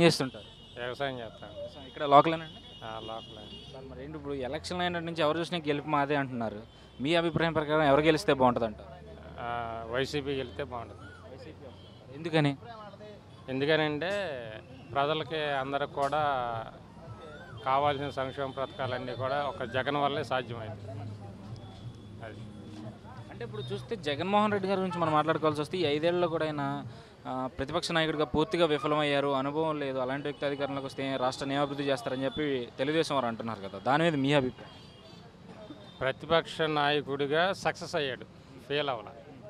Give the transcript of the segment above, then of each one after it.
చేస్తుంటారు వ్యవసాయం చేస్తాను ఇక్కడ లోకలేనండి ఆ, లోపల సార్ మరి ఏంటి ఇప్పుడు ఎలక్షన్ అయినట్టు నుంచి ఎవరు చూసినా గెలుపు మాదే అంటున్నారు మీ అభిప్రాయం ప్రకారం ఎవరు గెలిస్తే బాగుంటుంది అంటారు ఆ, వైసీపీ వెళ్తే బాగుంటుంది ఎందుకని ఎందుకనంటే ప్రజలకి అందరికి కూడా కావాల్సిన సంక్షేమ పథకాలన్నీ కూడా ఒక జగన్ వల్లే సాధ్యమైంది అది అంటే ఇప్పుడు చూస్తే జగన్మోహన్ రెడ్డి గారి గురించి మనం మాట్లాడుకోవాల్సి వస్తే ఈ ఐదేళ్లలో కూడా ఆయన ఆ, ప్రతిపక్ష నాయకుడిగా పూర్తిగా విఫలమయ్యారు అనుభవం లేదు అలాంటి వ్యక్తి అధికారంలోకి వస్తే రాష్ట్రాన్ని ఏమభివృద్ధి చేస్తారని చెప్పి తెలుగుదేశం వారు అంటున్నారు కదా దాని మీద మీ అభిప్రాయం ప్రతిపక్ష నాయకుడిగా సక్సెస్ అయ్యాడు ఫెయిల్ అవ్వాల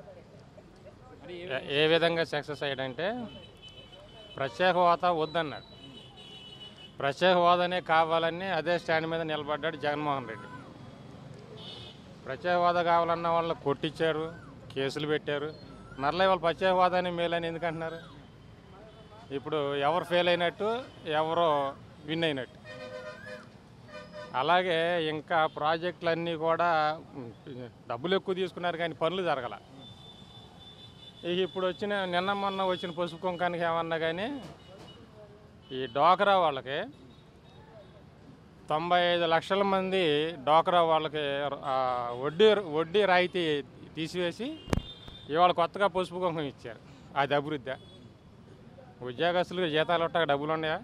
ఏ- ఏ విధంగా సక్సెస్ అయ్యాడంటే ప్రత్యేక హోదా వద్దన్నాడు ప్రత్యేక హోదానే కావాలని అదే స్టాండ్ మీద నిలబడ్డాడు జగన్మోహన్ రెడ్డి ప్రత్యేక హోదా కావాలన్న వాళ్ళని కొట్టించారు కేసులు పెట్టారు మరలా వాళ్ళు ప్రత్యేక హోదాని మేలని ఎందుకు అంటున్నారు ఇప్పుడు ఎవరు ఫెయిల్ అయినట్టు ఎవరు విన్ అయినట్టు అలాగే ఇంకా ప్రాజెక్టులన్నీ కూడా ఉమ్, డబ్బులు ఎక్కువ తీసుకున్నారు కానీ పనులు జరగల ఇక ఇప్పుడు వచ్చిన నిన్న మొన్న వచ్చిన పసుపు కుంకానికి ఏమన్నా కానీ ఈ డోకరా వాళ్ళకి తొంభై ఐదు లక్షల మంది డోకరా వాళ్ళకి ఆ, వడ్డీ వడ్డీ రాయితీ తీసివేసి ఇవాళ కొత్తగా పసుపు కుంకం ఇచ్చారు అది అభివృద్ధి ఉద్యోగస్తులకు జీతాలు ఉంటాక డబ్బులు ఉన్నాయా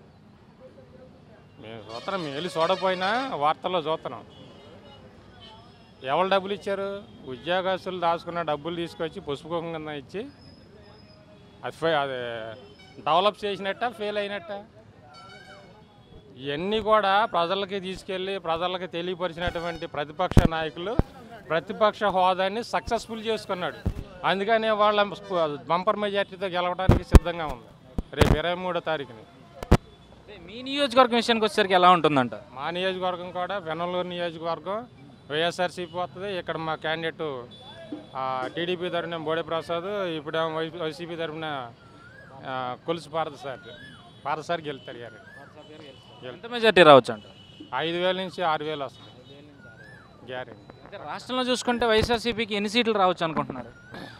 మేము చూస్తున్నాం మేము వెళ్ళి చూడకపోయినా వార్తల్లో చూస్తున్నాం ఎవరు డబ్బులు ఇచ్చారు ఉద్యోగస్తులు దాచుకున్న డబ్బులు తీసుకొచ్చి పసుపు కుంకం కింద ఇచ్చి అది ఫె- అది డెవలప్ చేసినట్ట ఫెయిల్ అయినట్ట ఇవన్నీ కూడా ప్రజలకి తీసుకెళ్ళి ప్రజలకి తెలియపరిచినటువంటి ప్రతిపక్ష నాయకులు ప్రతిపక్ష హోదాని సక్సెస్ఫుల్ చేసుకున్నాడు అందుకనే వాళ్ళ బంపర్ మెజార్టీతో గెలవడానికి సిద్ధంగా ఉంది రేపు ఇరవై మూడో తారీఖుని అదే మీ నియోజకవర్గం విషయానికి వచ్చేసరికి ఎలా ఉంటుందంట మా నియోజకవర్గం కూడా వెనలూరు నియోజకవర్గం వైఎస్ఆర్సీపీ వస్తుంది ఇక్కడ మా క్యాండిడేట్ టీడీపీ తరఫున బోడే ప్రసాద్ ఇప్పుడు వైసీపీ తరఫున ఆ, కొలుసు పారదసారి పారదసారి గెలుతారు గారు ఎంత మెజార్టీ రావచ్చు అంట ఐదు వేల నుంచి ఆరు వేలు వస్తుంది గ్యారెంటీ అంటే రాష్ట్రంలో చూసుకుంటే వైఎస్ఆర్సీపీకి ఎన్ని సీట్లు రావచ్చు అనుకుంటున్నారు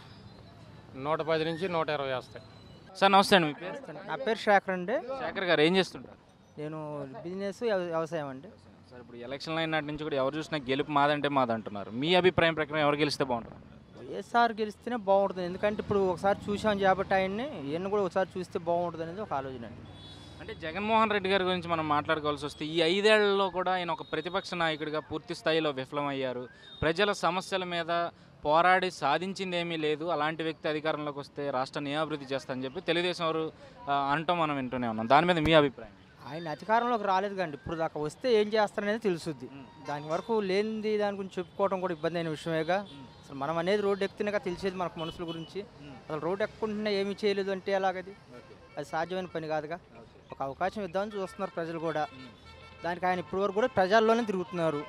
నూట పది నుంచి నూట ఇరవై వస్తాయి సార్ నమస్తే అండి మీ పేరు నా పేరు శేఖర్ అండి శేఖర్ గారు ఏం చేస్తుంటారు నేను బిజినెస్ వ్యవ- వ్యవసాయం అండి సార్ ఇప్పుడు ఎలక్షన్లు అయినటి నుంచి కూడా ఎవరు చూసినా గెలుపు మాదంటే మాది అంటున్నారు మీ అభిప్రాయం ప్రకారం ఎవరు గెలిస్తే బాగుంటుంది వైఎస్ఆర్ గెలిస్తేనే బాగుంటుంది ఎందుకంటే ఇప్పుడు ఒకసారి చూసాం కాబట్టి ఆయన్ని ఈయన కూడా ఒకసారి చూస్తే బాగుంటుంది అనేది ఒక ఆలోచన అండి అంటే జగన్మోహన్ రెడ్డి గారి గురించి మనం మాట్లాడుకోవాల్సి వస్తే ఈ ఐదేళ్లలో కూడా ఆయన ఒక ప్రతిపక్ష నాయకుడిగా పూర్తి స్థాయిలో విఫలమయ్యారు ప్రజల సమస్యల మీద పోరాడి సాధించింది ఏమీ లేదు అలాంటి వ్యక్తి అధికారంలోకి వస్తే రాష్ట్రాన్ని ఏ అభివృద్ధి చేస్తారని చెప్పి తెలుగుదేశం వారు ఆ, అనటం మనం వింటూనే ఉన్నాం దాని మీద మీ అభిప్రాయం ఆయన అధికారంలోకి రాలేదు కండి ఇప్పుడు దాకా వస్తే ఏం చేస్తారనేది తెలుసుద్ది దాని వరకు లేనిది దాని గురించి చెప్పుకోవడం కూడా ఇబ్బంది అయిన విషయమేగా అసలు మనం అనేది రోడ్డు ఎక్కితేనే తెలిసేది మనకు మనుషుల గురించి అసలు రోడ్డు ఎక్కుంటున్నా ఏమీ చేయలేదు అంటే ఎలాగది అది సాధ్యమైన పని కాదుగా ఒక అవకాశం ఇద్దామని చూస్తున్నారు ప్రజలు కూడా దానికి ఆయన ఇప్పటి వరకు కూడా ప్రజల్లోనే తిరుగుతున్నారు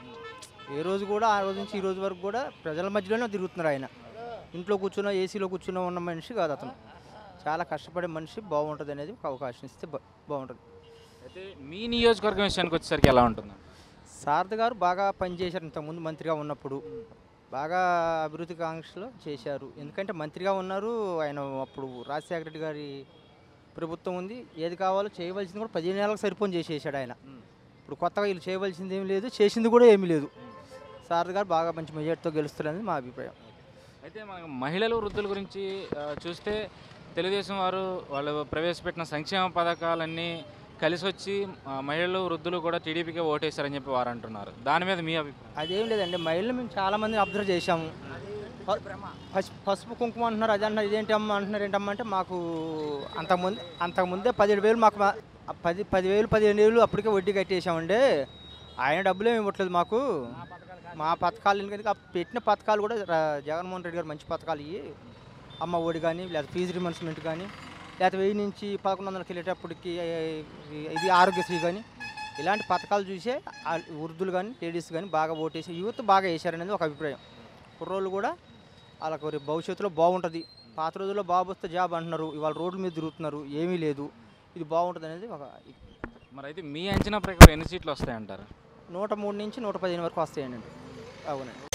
ఏ రోజు కూడా ఆ రోజు నుంచి ఈ రోజు వరకు కూడా ప్రజల మధ్యలోనే తిరుగుతున్నారు ఆయన ఇంట్లో కూర్చున్న ఏసీలో కూర్చున్న ఉన్న మనిషి కాదు అతను చాలా కష్టపడే మనిషి బాగుంటుంది అనేది ఒక అవకాశం ఇస్తే బా- బాగుంటుంది అయితే మీ నియోజకవర్గం విషయానికి వచ్చేసరికి ఎలా ఉంటుంది శారద గారు బాగా పనిచేశారు ఇంతకుముందు మంత్రిగా ఉన్నప్పుడు బాగా అభివృద్ధి కాంక్షలు చేశారు ఎందుకంటే మంత్రిగా ఉన్నారు ఆయన అప్పుడు రాజశేఖర రెడ్డి గారి ప్రభుత్వం ఉంది ఏది కావాలో చేయవలసింది కూడా పదిహేను నెలలకు సరిపోని చేసేసాడు ఆయన ఇప్పుడు కొత్తగా వీళ్ళు చేయవలసింది ఏమీ లేదు చేసింది కూడా ఏమీ లేదు శారద గారు బాగా మంచి మెజార్టీతో గెలుస్తారనేది మా అభిప్రాయం అయితే మనకు మహిళలు వృద్ధుల గురించి ఆ, చూస్తే తెలుగుదేశం వారు వాళ్ళు ప్రవేశపెట్టిన సంక్షేమ పథకాలన్నీ కలిసి వచ్చి ఆ, మహిళలు వృద్ధులు కూడా టీడీపీకే ఓటేశారని చెప్పి వారు అంటున్నారు దాని మీద మీ అభిప్రాయం అదేం లేదండి మహిళలు మేము చాలా మందిని అబ్జర్వ్ చేశాము ప- పసుపు పసుపు కుంకుమ అంటున్నారు అది అంటున్నారు ఇదేంటి అమ్మ అంటున్నారు ఏంటమ్మా అంటే మాకు అంతకుముందు అంతకుముందే పదిహేడు వేలు మాకు మా- ఆ పది పదివేలు పదిహేను వేలు అప్పటికే వడ్డీ కట్టేసామండి ఆయన డబ్బులు ఏమి ఇవ్వట్లేదు మాకు మా పథకాలు ఎందుకంటే ఆ పెట్టిన పథకాలు కూడా రా- జగన్మోహన్ రెడ్డి గారు మంచి పథకాలు ఇవి అమ్మ ఒడి కానీ లేదా ఫీజు రిమర్స్మెంట్ కానీ లేకపోతే వెయ్యి నుంచి పదకొండు వందలకి వెళ్ళేటప్పటికి ఇది ఆరోగ్యశ్రీ కానీ ఇలాంటి పథకాలు చూసే ఆ వృద్ధులు కానీ లేడీస్ కానీ బాగా ఓటేసి యూత్ బాగా వేశారనేది ఒక అభిప్రాయం కుర్రోళ్ళు కూడా వాళ్ళకు రేపు భవిష్యత్తులో బాగుంటుంది పాత రోజుల్లో బాబు వస్తే జాబ్ అంటున్నారు ఇవాళ రోడ్ల మీద తిరుగుతున్నారు ఏమీ లేదు ఇది బాగుంటుంది అనేది ఒక మరి అయితే మీ అంచనా ప్రకారం ఎన్ని సీట్లు వస్తాయంటారు నూట మూడు నుంచి నూట పదిహేను వరకు వస్తాయండి అవునండి